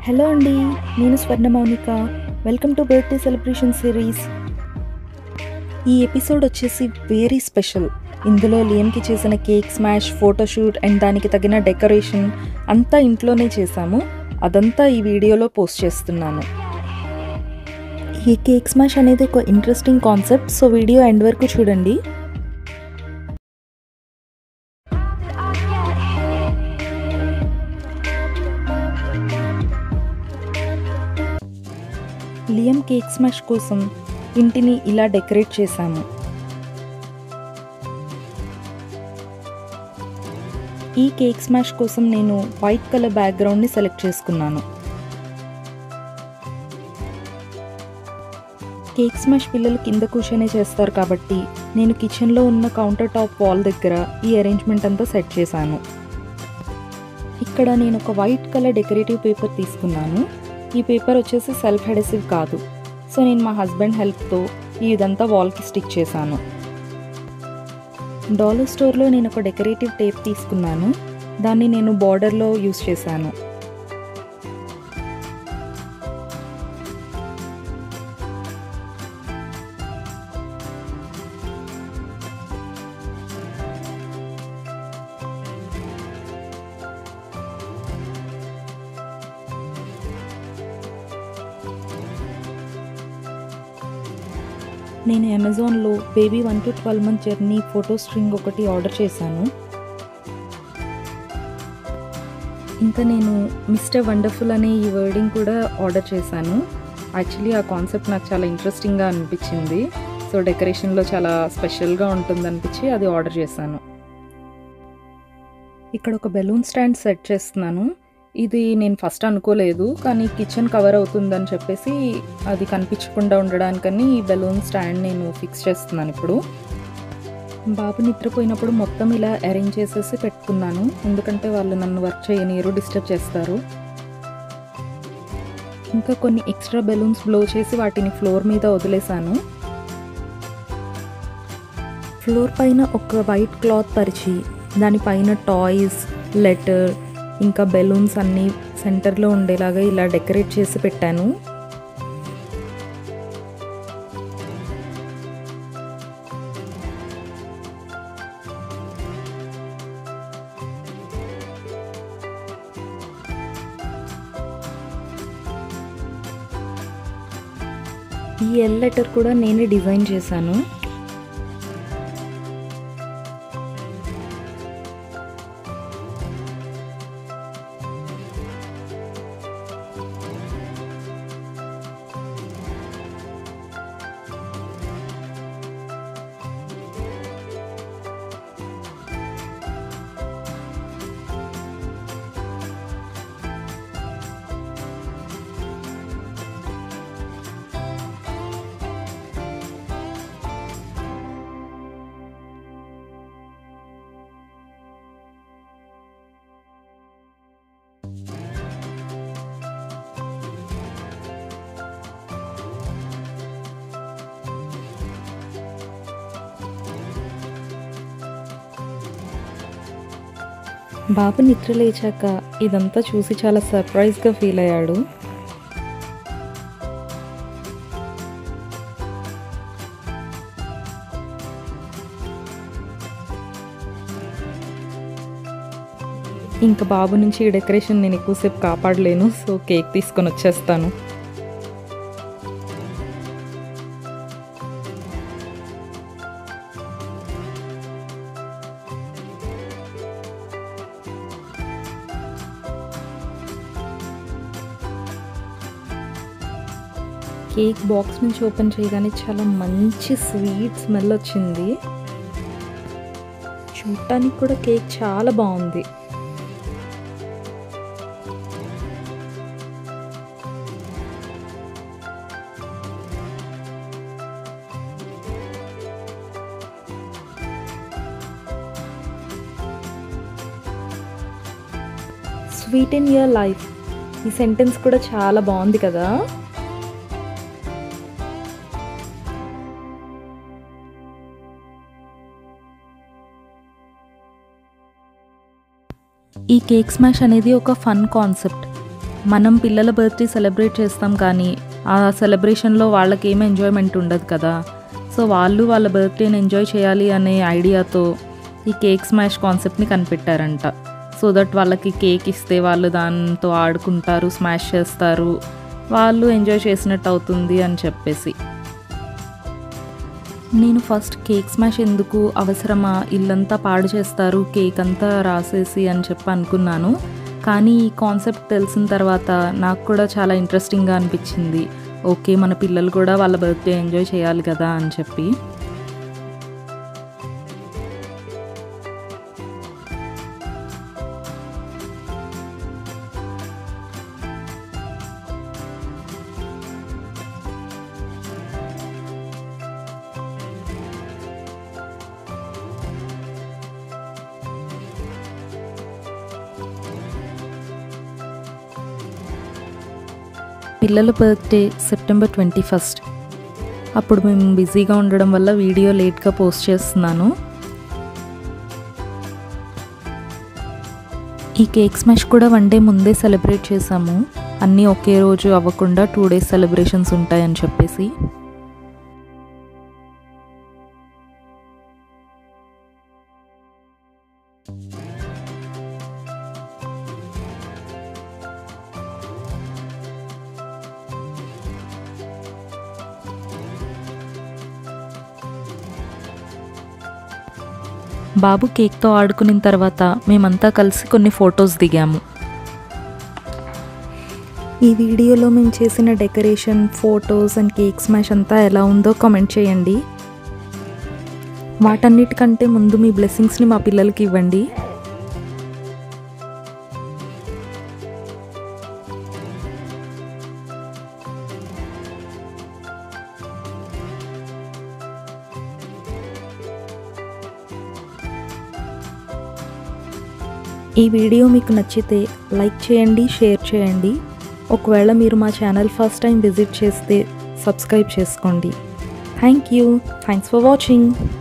hello అండి నేను Swarna Mounika welcome to birthday celebration series ఈ ఎపిసోడ్ వచ్చేసి వెరీ స్పెషల్ ఇందులో లియంకి చేసిన కేక్ స్మాష్ ఫోటోషూట్ అండ్ దానికి తగిన డెకరేషన్ అంతా ఇంట్లోనే చేశాము అదంతా ఈ వీడియోలో పోస్ట్ చేస్తున్నాను ఈ కేక్ స్మాష్ అనేది ఒక interesting concept so video end వరకు చూడండి లియం కేక్ స్మాష్ కోసం ఇంటిని ఇలా డెకరేట్ చేశాము ఈ కేక్ స్మాష్ కోసం నేను వైట్ కలర్ బ్యాక్గ్రౌండ్ని సెలెక్ట్ చేసుకున్నాను కేక్ స్మాష్ పిల్లలు కింద కూర్చొనే చేస్తారు కాబట్టి నేను కిచెన్లో ఉన్న కౌంటర్ టాప్ వాల్ దగ్గర ఈ అరేంజ్మెంట్ అంతా సెట్ చేశాను ఇక్కడ నేను ఒక వైట్ కలర్ డెకరేటివ్ పేపర్ తీసుకున్నాను ఈ పేపర్ వచ్చేసి సెల్ఫ్ హెడెసివ్ కాదు సో నేను మా హస్బెండ్ హెల్ప్తో ఇదంతా వాల్కి స్టిక్ చేశాను డాలర్ స్టోర్లో నేను ఒక డెకరేటివ్ టేప్ తీసుకున్నాను దాన్ని నేను బార్డర్లో యూస్ చేశాను నేను అమెజాన్లో baby one to twelve month journey photo string ఒకటి ఆర్డర్ చేశాను ఇంకా నేను మిస్టర్ వండర్ఫుల్ అనే ఈ వర్డింగ్ కూడా ఆర్డర్ చేశాను యాక్చువల్లీ ఆ కాన్సెప్ట్ నాకు చాలా ఇంట్రెస్టింగ్గా అనిపించింది సో డెకరేషన్లో చాలా స్పెషల్గా ఉంటుంది అనిపించి అది ఆర్డర్ చేశాను ఇక్కడ ఒక బెలూన్ స్టాండ్ సెట్ చేస్తున్నాను ఇది నేను ఫస్ట్ అనుకోలేదు కానీ కిచెన్ కవర్ అవుతుందని చెప్పేసి అది కనిపించకుండా ఉండడానికని ఈ బెలూన్ స్టాండ్ నేను ఫిక్స్ చేస్తున్నాను ఇప్పుడు బాబు నిద్రపోయినప్పుడు మొత్తం ఇలా అరేంజ్ చేసేసి పెట్టుకున్నాను ఎందుకంటే వాళ్ళు నన్ను వర్క్ చేయనీరు డిస్టర్బ్ చేస్తారు ఇంకా కొన్ని ఎక్స్ట్రా బెలూన్స్ బ్లో చేసి వాటిని ఫ్లోర్ మీద వదిలేశాను ఫ్లోర్ పైన ఒక వైట్ క్లాత్ పరిచి దానిపైన టాయ్స్ లెటర్ ఇంకా బెలూన్స్ అన్నీ సెంటర్లో ఉండేలాగా ఇలా డెకరేట్ చేసి పెట్టాను ఈ ఎల్ లెటర్ కూడా నేనే డిజైన్ చేశాను బాబు నిద్ర లేచాక ఇదంతా చూసి చాలా సర్ప్రైజ్గా ఫీల్ అయ్యాడు ఇంకా బాబు నుంచి ఈ డెకరేషన్ నేను ఎక్కువసేపు కాపాడలేను సో కేక్ తీసుకొని వచ్చేస్తాను కేక్ బాక్స్ నుంచి ఓపెన్ చేయగానే చాలా మంచి స్వీట్ స్మెల్ వచ్చింది చూడటానికి కూడా కేక్ చాలా బాగుంది స్వీట్ ఇన్ యువర్ లైఫ్ ఈ సెంటెన్స్ కూడా చాలా బాగుంది కదా ఈ కేక్ స్మాష్ అనేది ఒక ఫన్ కాన్సెప్ట్ మనం పిల్లల బర్త్డే సెలబ్రేట్ చేస్తాం కానీ ఆ సెలబ్రేషన్లో వాళ్ళకి ఏం ఎంజాయ్మెంట్ ఉండదు కదా సో వాళ్ళు వాళ్ళ బర్త్డేని ఎంజాయ్ చేయాలి అనే ఐడియాతో ఈ కేక్ స్మాష్ కాన్సెప్ట్ని కనిపెట్టారంట సో దట్ వాళ్ళకి కేక్ ఇస్తే వాళ్ళు దాంతో ఆడుకుంటారు స్మాష్ చేస్తారు వాళ్ళు ఎంజాయ్ చేసినట్టు అవుతుంది అని చెప్పేసి నేను ఫస్ట్ కేక్ స్మాష్ ఎందుకు అవసరమా ఇల్లంతా పాడు చేస్తారు కేక్ అంతా రాసేసి అని చెప్పి అనుకున్నాను కానీ ఈ కాన్సెప్ట్ తెలిసిన తర్వాత నాకు కూడా చాలా ఇంట్రెస్టింగ్గా అనిపించింది ఓకే మన పిల్లలు కూడా వాళ్ళ బర్త్డే ఎంజాయ్ చేయాలి కదా అని చెప్పి పిల్లల బర్త్డే సెప్టెంబర్ ట్వంటీ ఫస్ట్ అప్పుడు మేము బిజీగా ఉండడం వల్ల వీడియో లేట్గా పోస్ట్ చేస్తున్నాను ఈ కేక్ స్మాష్ కూడా వన్ డే ముందే సెలబ్రేట్ చేసాము అన్నీ ఒకే రోజు అవ్వకుండా టూ డేస్ సెలబ్రేషన్స్ ఉంటాయని చెప్పేసి బాబు కేక్తో ఆడుకున్న తర్వాత మేమంతా కలిసి కొన్ని ఫొటోస్ దిగాము ఈ వీడియోలో మేము చేసిన decoration photos and cake smash అంతా ఎలా ఉందో కామెంట్ చేయండి వాటన్నిటికంటే ముందు మీ బ్లెస్సింగ్స్ని మా పిల్లలకి ఇవ్వండి ఈ వీడియో మీకు నచ్చితే లైక్ చేయండి షేర్ చేయండి ఒకవేళ మీరు మా ఛానల్ ఫస్ట్ టైం విజిట్ చేస్తే సబ్స్క్రైబ్ చేసుకోండి thank you thanks for watching